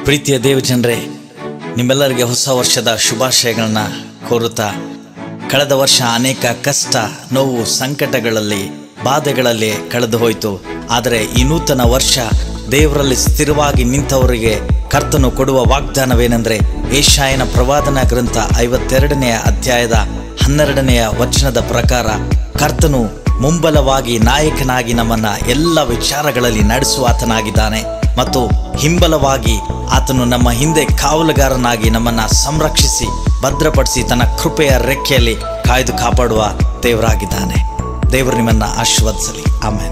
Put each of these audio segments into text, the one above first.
ಪ್ರೀತಿಯ ದೇವಜನರೇ ನಿಮ್ಮೆಲ್ಲರಿಗೆ ಹೊಸ ವರ್ಷದ ಶುಭಾಶಯಗಳನ್ನ ಕೋರುತ್ತಾ ಕಳೆದ ವರ್ಷ ಅನೇಕ ಕಷ್ಟ ನೋವು ಸಂಕಟಗಳಲ್ಲಿ ಬಾಧೆಗಳಲ್ಲಿ ಕಳೆದು ಹೋಯಿತು ಆದರೆ ಈ ನೂತನ ವರ್ಷ ದೇವರಲ್ಲಿ ಸ್ಥಿರವಾಗಿ ನಿಂತವರಿಗೆ ಕರ್ತನು ಕೊಡುವ ವಾಗ್ದಾನವೇನೆಂದರೆ ಏಷಾಯನ ಪ್ರವಾದನ ಗ್ರಂಥ ಐವತ್ತೆರಡನೆಯ ಅಧ್ಯಾಯದ ಹನ್ನೆರಡನೆಯ ವಚನದ ಪ್ರಕಾರ ಕರ್ತನು ಮುಂಬಲವಾಗಿ ನಾಯಕನಾಗಿ ನಮ್ಮನ್ನ ಎಲ್ಲ ವಿಚಾರಗಳಲ್ಲಿ ನಡೆಸುವಾತನಾಗಿದ್ದಾನೆ ಮತ್ತು ಹಿಂಬಲವಾಗಿ ಆತನು ನಮ್ಮ ಹಿಂದೆ ಕಾವಲುಗಾರನಾಗಿ ನಮ್ಮನ್ನ ಸಂರಕ್ಷಿಸಿ ಭದ್ರಪಡಿಸಿ ತನ್ನ ಕೃಪೆಯ ರೆಕ್ಕೆಯಲ್ಲಿ ಕಾಯ್ದು ಕಾಪಾಡುವ ದೇವರಾಗಿದ್ದಾನೆ ದೇವರು ನಿಮ್ಮನ್ನ ಆಶೀರ್ವದಿಸಲಿ ಆಮೇಲೆ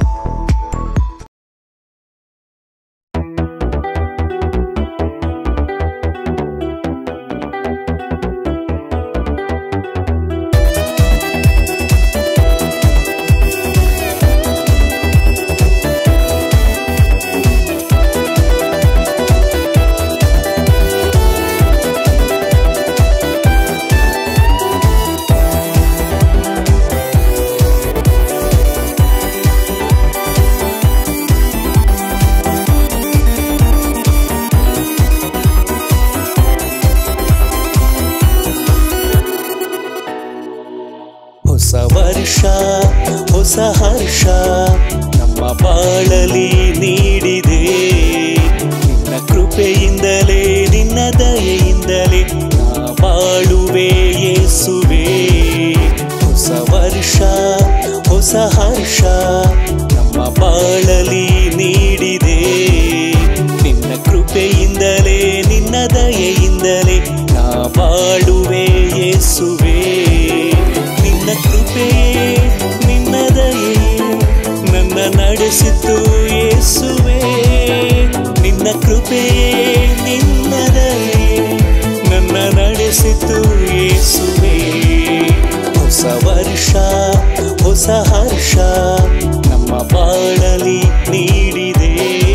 ಹೊಸ ವರ್ಷ ಹೊಸ ಹರ್ಷ ನಮ್ಮ ಬಾಳಲಿ ನೀಡಿದೆ ನಿನ್ನ ಕೃಪೆಯಿಂದಲೇ ನಿನ್ನ ದಯೆಯಿಂದಲೇ ನಾ ಬಾಳುವೆ ಯೇಸುವೆ ಹೊಸ ವರ್ಷ ಹೊಸ ಹರ್ಷ ನಮ್ಮ ಬಾಳಲಿ ನೀಡಿದೆ ನಿನ್ನ ಕೃಪೆಯಿಂದಲೇ ನಿನ್ನ ದಯೆಯಿಂದಲೇ ನಾ ಬಾಳುವೆ ಯೇಸುವೆ ನಿನ್ನ ಕೃಪೆಯೇ ನಿನ್ನ ದಯೆಯೇ ನನ್ನ ನಡೆಸಿತು ಯೇಸುವೆ ನಿನ್ನ ಕೃಪೆಯೇ ನಿನ್ನ ದಯೆಯೇ ನನ್ನ ನಡೆಸಿತು ಯೇಸುವೆ ಹೊಸ ವರ್ಷ ಹೊಸ ಹರ್ಷ ನಮ್ಮ ಬಾಳಲಿ ನೀಡಿದೆ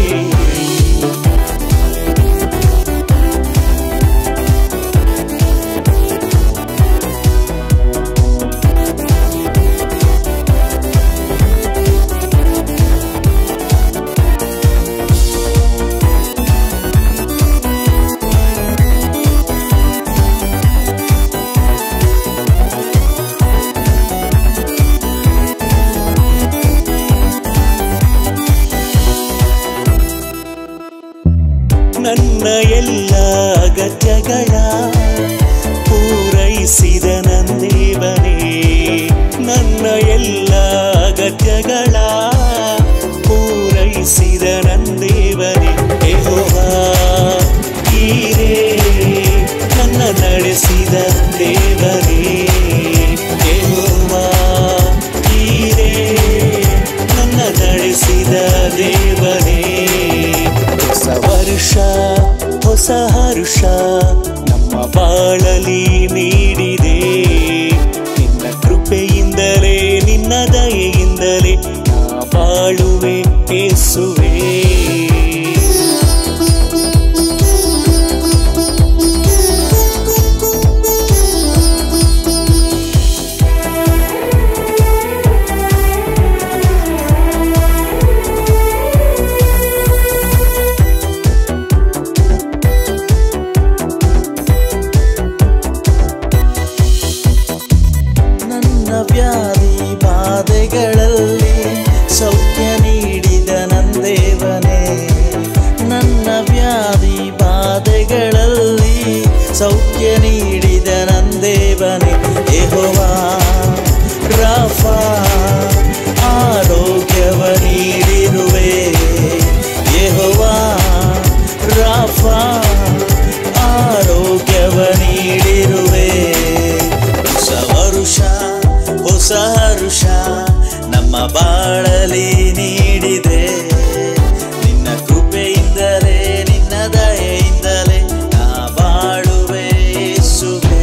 ನನ್ನ ಎಲ್ಲ ಅಗತ್ಯಗಳ ಪೂರೈಸಿದ ನಂದೇವನೇ ನನ್ನ ಎಲ್ಲ ಅಗತ್ಯಗಳ ಪೂರೈಸಿದ ನಂದೇವನೇ ಯೆಹೋವಾ ಈರೇ ನನ್ನ ನಡೆಸಿದ ದೇವನೇ ಯೆಹೋವಾ ಈರೇ ನನ್ನ ನಡೆಸಿದ ದೇವನೇ ಹೊಸ ವರ್ಷ ಹೊಸ ಹರುಷ ನಮ್ಮ ಬಾಳಲಿ ನೀಡಿದೆ ನಿನ್ನ ಕೃಪೆಯಿಂದಲೇ ನಿನ್ನ ದಯೆಯಿಂದಲೇ ನಾ ಬಾಳುವೆ ಏಸುವೆ ನನ್ನ ವ್ಯಾಧಿ ಬಾಧೆಗಳಲ್ಲಿ ಸೌಖ್ಯ ನೀಡಿದ ನಂದೇವನೇ ನನ್ನ ವ್ಯಾಧಿ ಬಾಧೆಗಳಲ್ಲಿ ಸೌಖ್ಯ ನೀಡಿದ ನಂದೇವನೇ ಯೆಹೋವಾ ರಾಫಾ ಆರೋಗ್ಯವ ನೀಡಿರುವೆ ಯೆಹೋವಾ ರಾಫಾ ಆರೋಗ್ಯವ ನೀಡಿರುವೆ ಹೊಸ ವರುಷ ಹೊಸ ಹರುಷ ನಮ್ಮ ಬಾಳಲಿ ನೀಡಿದೆ ನಿನ್ನ ಕೃಪೆಯಿಂದಲೇ ನಿನ್ನ ದಯೆಯಿಂದಲೇ ನಾ ಬಾಳುವೆ ಯೇಸುವೇ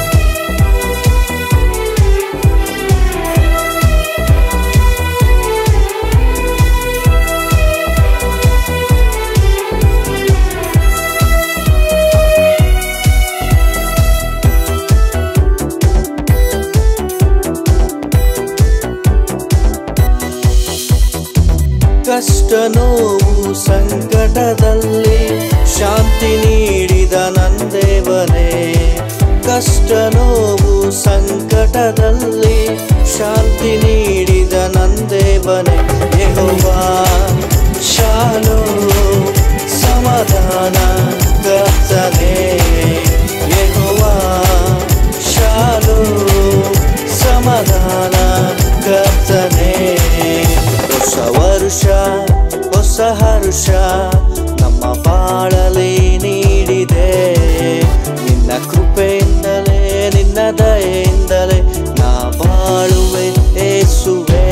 ಿ ಕಷ್ಟ ನೋವು ಸಂಕಟದಲ್ಲಿ ಶಾಂತಿ ನೀಡಿದ ನಂದೇವನೇ ಕಷ್ಟ ನೋವು ಸಂಕಟದಲ್ಲಿ ಶಾಂತಿ ನೀಡಿದ ನಂದೇವನೇ ಯೆಹೋವಾ ಶಾಲೋ ಸಮಾಧಾನ ಕರ್ತನೆ ಯೆಹೋವಾ ಶಾಲೋ ಸಮಾಧಾನ ಕರ್ತನೆ ಹೊಸ ವರುಷ ಹೊಸ ಹರುಷ ನಮ್ಮ ಬಾಳಲಿ ನೀಡಿದೆ ನಿನ್ನ ಕೃಪೆಯಿಂದಲೇ ನಿನ್ನ ದಯೆಯಿಂದಲೇ ನಾ ಬಾಳುವೆ ಏಸುವೆ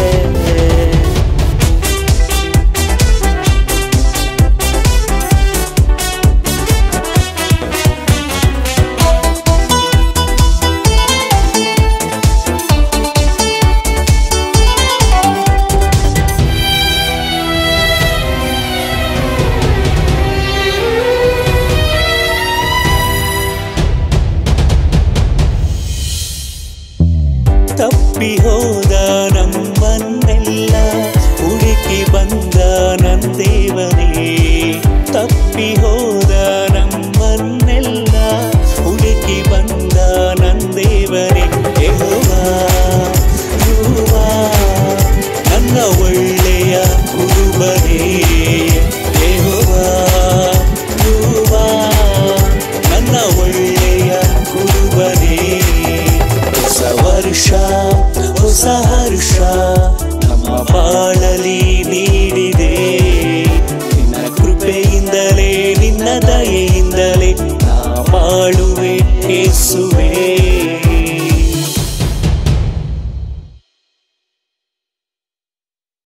ತಪ್ಪಿ ಹೋದ ನಮ್ಮನ್ನೆಲ್ಲ ಹುಡುಕಿ ಬಂದ ನಂದೇವನೇ ತಪ್ಪಿ ಹೋದ ನಮ್ಮನ್ನೆಲ್ಲ ಹುಡುಕಿ ಬಂದ ನಂದೇವನೇ ಯೆಹೋವಾ ಯುವಾ ನನ್ನ ಒಳ್ಳೆಯ ಕುರುಬನೇ ಯೆಹೋವಾ ಯುವಾ ನನ್ನ ಒಳ್ಳೆಯ ಕುರುಬನೇ ಹೊಸ ವರ್ಷ ಹೊಸ ಹರ್ಷ ನಮ್ಮ ಬಾಳಲಿ ನೀಡಿದೆ ನಿನ್ನ ಕೃಪೆಯಿಂದಲೇ ನಿನ್ನ ದಯೆಯಿಂದಲೇ ನಾ ಬಾಳುವೆ ಯೇಸುವೆ